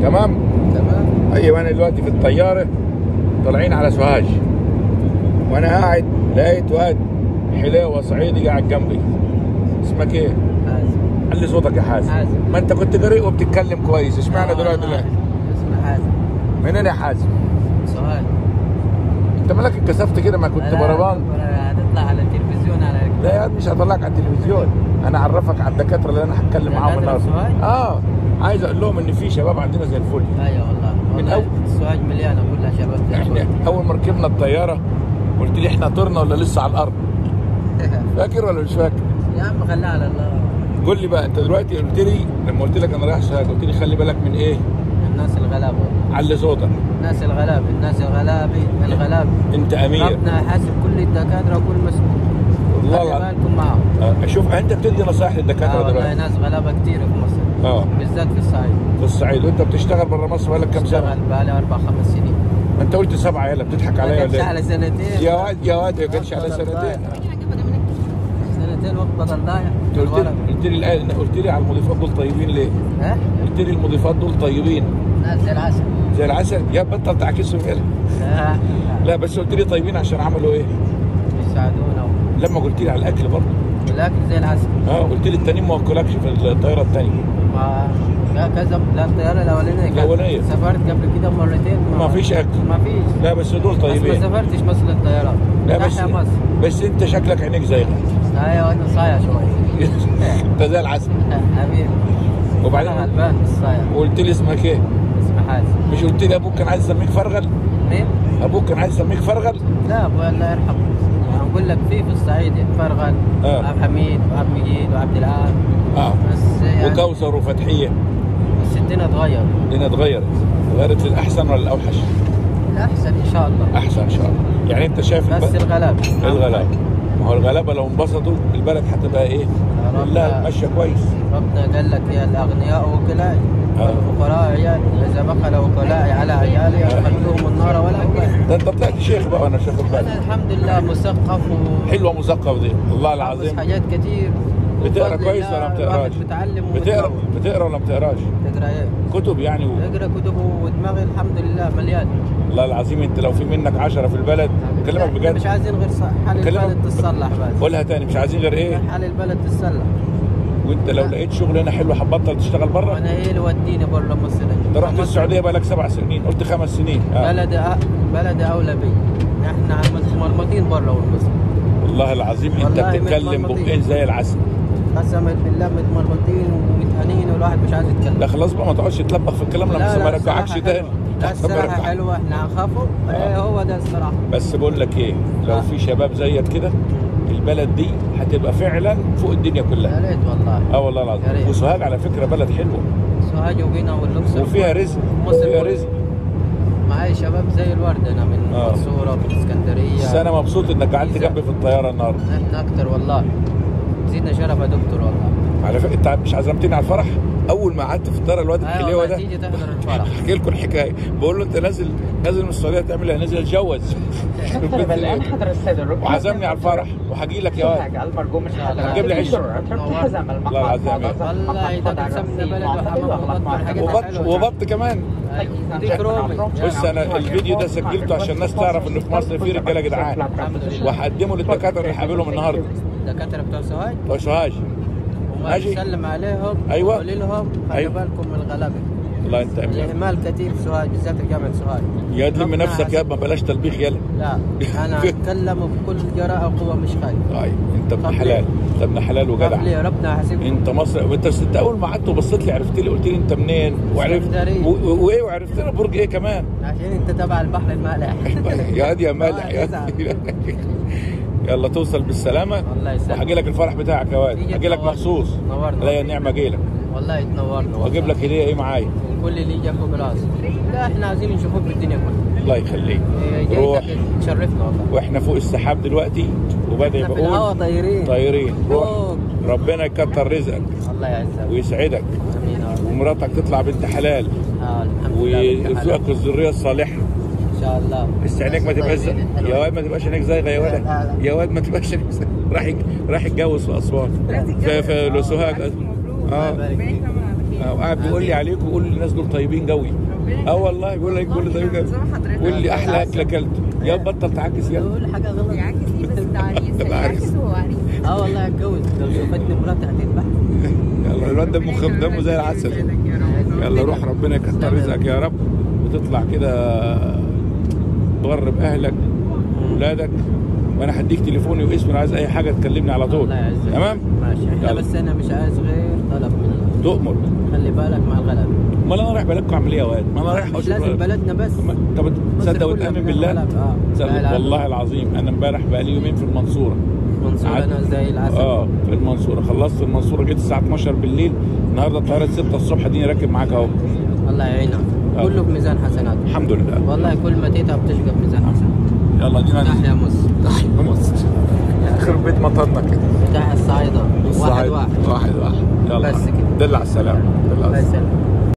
تمام تمام ايوه انا دلوقتي في الطياره طالعين على سوهاج وانا قاعد لقيت واد حلاوه صعيدي قاعد جنبي اسمك ايه؟ حازم علي صوتك يا حازم حازم. ما انت كنت جريء وبتتكلم كويس اشمعنى دلوقتي لا اسمه حازم منين يا حازم؟ سؤال انت مالك اتكسفت كده ما كنت لا، بربان هتطلع على التلفزيون على لا يا واد مش هطلعك على التلفزيون انا اعرفك على الدكاتره اللي انا هتكلم معاهم دكاترة النهارده سوهاج؟ اه عايز اقول لهم ان في شباب عندنا زي الفل ايوه والله من والله أول- السواج مليانه كلها شباب زي احنا الفل. اول ما ركبنا الطياره قلت لي احنا طرنا ولا لسه على الارض فاكر ولا مش فاكر يا عم خليها على الله قول لي بقى انت دلوقتي قلت لي لما قلت لك انا رايح سوهاج قلت لي خلي بالك من ايه الناس الغلابه علي صوتك الناس الغلابه الناس الغلابه الغلابه انت امير ربنا يحاسب كل الدكاتره وكل مسؤول والله خلي العظيم بالكم معاهم آه، شوف انت بتدي نصائح آه للدكاتره والله دلوقتي ناس غلابه كثير في مصر اه بالذات في الصعيد في الصعيد وانت بتشتغل بره مصر بقالك كام سنه اشتغل بقالي اربع خمس سنين ما انت قلت سبعه يلا بتضحك عليا ما ولا كانش ايه على سنتين يا واد يا واد ما كانش على وقت بدل سنتين ضايع. سنتين وقت بدل ضايع انت قلت لي قلت لي الآن قلت لي على المضيفات دول طيبين ليه؟ ها قلت لي المضيفات دول طيبين ناس زي العسل زي العسل يا بطل تعكسهم يلا لا لا بس قلت لي طيبين عشان عملوا ايه؟ يساعدونا لما قلت لي على الاكل برضه والاكل زي العسل اه قلت لي التانيين ما وكلكش في الطياره الثانيه ما لا كذا لا الطياره الاولانيه كانت- الأولانية. سافرت قبل كده مرتين ما فيش اكل ما فيش لا بس دول بس ما طيبين سافرتش مصر الطيران لا بس ناحية مصر بس انت شكلك عينيك زيغه ايوه انا صايع شوي انت زي العسل حبيبي وبعدين انا غلبان مش صايع وقلت لي اسمك ايه؟ اسمه حازم مش قلت لي ابوك كان عايز يسميك فرغل؟ مين؟ ابوك كان عايز يسميك فرغل؟ لا ابوي الله يرحمه يعني اقول لك في في الصعيد فرغل آه. وعبد الحميد وعبد المجيد وعبد العال اه بس يعني وكوثر وفتحيه بس الدنيا اتغير الدنيا اتغيرت اتغيرت للاحسن ولا الاوحش؟ الاحسن ان شاء الله احسن ان شاء الله يعني انت شايف بس الب- الغلابه الغلابه ما هو الغلابه لو انبسطوا البلد هتبقى ايه؟ رب- لا ماشيه كويس ربنا قال لك يا الاغنياء وكلاء آه. والفقراء عيال اذا بخل وكلاء على عيالي ادخلتهم النار ولا أبالي. ده انت طلعت شيخ بقى وانا شايف انا البلد الحمد لله مثقف و حلوه مثقف دي والله حافظ العظيم حاجات كتير بتقرا وبفضل كويس الله ولا ما الواحد بتقراش؟ بتعلم بتقرا ومتطور. بتقرا ولا ما بتقراش؟ تقرا ايه؟ كتب يعني و... اقرا كتب ودماغي الحمد لله مليان والله العظيم انت لو في منك عشرة في البلد بكلمك مش بجد عايزين غير صح حال بكلمك- البلد تتصلح بس قولها تاني مش عايزين غير ايه؟ حال البلد تتصلح وانت لو لقيت شغل هنا حلو هتبطل تشتغل بره؟ وانا ايه اللي وديني بره مصر انت رحت مصر السعوديه بقالك سبع سنين قلت خمس سنين آه. بلد بلد اولى بي احنا مرمطين بره والمصر والله العظيم انت والله بتتكلم متمرمطين. بقين زي العسل قسما بالله متمرمطين ومتهانين والواحد مش عايز يتكلم لا خلاص بقى ما تقعدش تلبخ في الكلام لما ما رجعكش الصراحة تاني حلوة. لا ما الصراحة رجعك. حلوة احنا هنخافوا ايه هو ده الصراحة بس بقول لك ايه لو آه. في شباب زيك كده البلد دي هتبقى فعلا فوق الدنيا يا كلها ريت والله اه والله يا العظيم ريت. وسوهاج على فكره بلد حلوه سوهاج وقنا والأقصر وفيها رزق مصر وفيها كلها. رزق معايا شباب زي الورد انا من آه. المنصورة من اسكندرية بس انا مبسوط انك قعدت جيزة. جنبي في الطياره النهارده احنا اكتر والله زيدنا شرف يا دكتور والله على فكره انت مش عزمتني على الفرح اول ما قعدت في الطياره الواد الحليوه ايوه ده تيجي تحضر الفرح احكي لكم الحكايه بقول له انت نازل نازل من السعوديه تعمل ايه نازل اتجوز نقترب الآن حضر السيد الركن وعزمني على الفرح وهجي لك يا واد المرجو من هتجيب لي عيش. الحزم والله العظيم يا والله إذا كنت سمنا بلد وحمام وبط حاجات وبط حلوة. وبط كمان ديك رومي بص انا الفيديو ده سجلته عشان الناس تعرف ان في مصر في رجاله جدعان الحمد لله وهقدمه للدكاتره اللي هقابلهم النهارده الدكاترة بتوع سوهاج بتوع سوهاج وما ماشي. تسلم عليهم أيوة. قول لهم خلي أيوة. بالكم من الغلبة والله انت امين الإهمال كتير في سوهاج بالذات في جامعة سوهاج يا تلم ربنا نفسك يا يحسن- ما بلاش تلبيخ يلا لا أنا أتكلم بكل جراءة وقوة مش خايف طيب انت ابن طب ليه؟ حلال انت ابن حلال طب وجدع ليه ربنا يحاسبكم انت مصر انت بس انت اول ما قعدت وبصيت لي عرفت لي قلت لي انت منين وعرفت اسكندرية. و- و- وايه وعرفت لي برج ايه كمان عشان أنت تبع البحر المالح يا هادي يا مالح آه، يا يزعل. يلا توصل بالسلامة الله يسلمك. وهجي لك الفرح بتاعك يا واد تيجي هجي لك تنورنا. مخصوص نورنا. لا يا النعمة اجي لك والله تنورنا واجيب لك هدية ايه معايا كل اللي جنبه براس لا احنا عايزين نشوفوك بالدنيا كلها الله يخليك إيه، روح جايتك تشرفنا والله واحنا فوق السحاب دلوقتي وبدأ احنا في الهوا بقول طايرين طايرين روح فوق. ربنا يكتر رزقك الله يعزك ويسعدك امين يا رب ومراتك تطلع بنت حلال آه الحمد لله ويرزقك الذرية الصالحة ان شاء الله بس عينيك ما تبقاش زي- طيبين. يا واد ما تبقاش عينيك زيغه يا لا، واد لا. يا واد ما تبقاش عينيك زي- راح يج- راح يتجوز في اسوان في في سوهاج اه الله يبارك فيك آه، وقاعد بيقول لي عليك ويقول لي الناس دول طيبين قوي اه والله بيقول لك بيقول لي طيبين قوي يقول لي احلى اكل اكلته يا بطل تعكس يلا كل حاجه غلط يعكس ليه بس ده عريس ده عريس. يعكس وهو عريس اه والله اتجوز لو شوفتني مراتي هتذبح يلا الواد دمه خف دمه زي العسل يلا روح ربنا يكتر رزقك يا رب وتطلع كده تغرب اهلك ولادك وانا هديك تليفوني واسمي لو عايز اي حاجه تكلمني على طول الله يعزك تمام ماشي احنا يلا. بس انا مش عايز غير طلب منك تؤمر خلي بالك مع الغلب ما انا رايح بلدكم اعمل ايه يا واد ما انا رايح مش أشوف لازم بلد. بلدنا بس ما- طب مصر تصدق كلها وتامن فيها بالله غلب. اه تصدق لا، لا. والله العظيم انا امبارح بقى لي يومين في المنصوره منصور عاد- انا زي العسل اه في المنصوره خلصت المنصوره جيت الساعه 12 بالليل النهارده الطياره 6 الصبح اديني راكب معاك اهو الله يعينك آه. كله بميزان حسنات الحمد لله والله كل ما تتعب تشقى بميزان حسنات يلا دينا تحيا مصر تحيا مصر يخرب بيت مطرنا كده تحيا الصعيدة واحد الصعيد. واحد واحد واحد يلا بس كده. دل على السلامه دل على الله السلامه يسلمك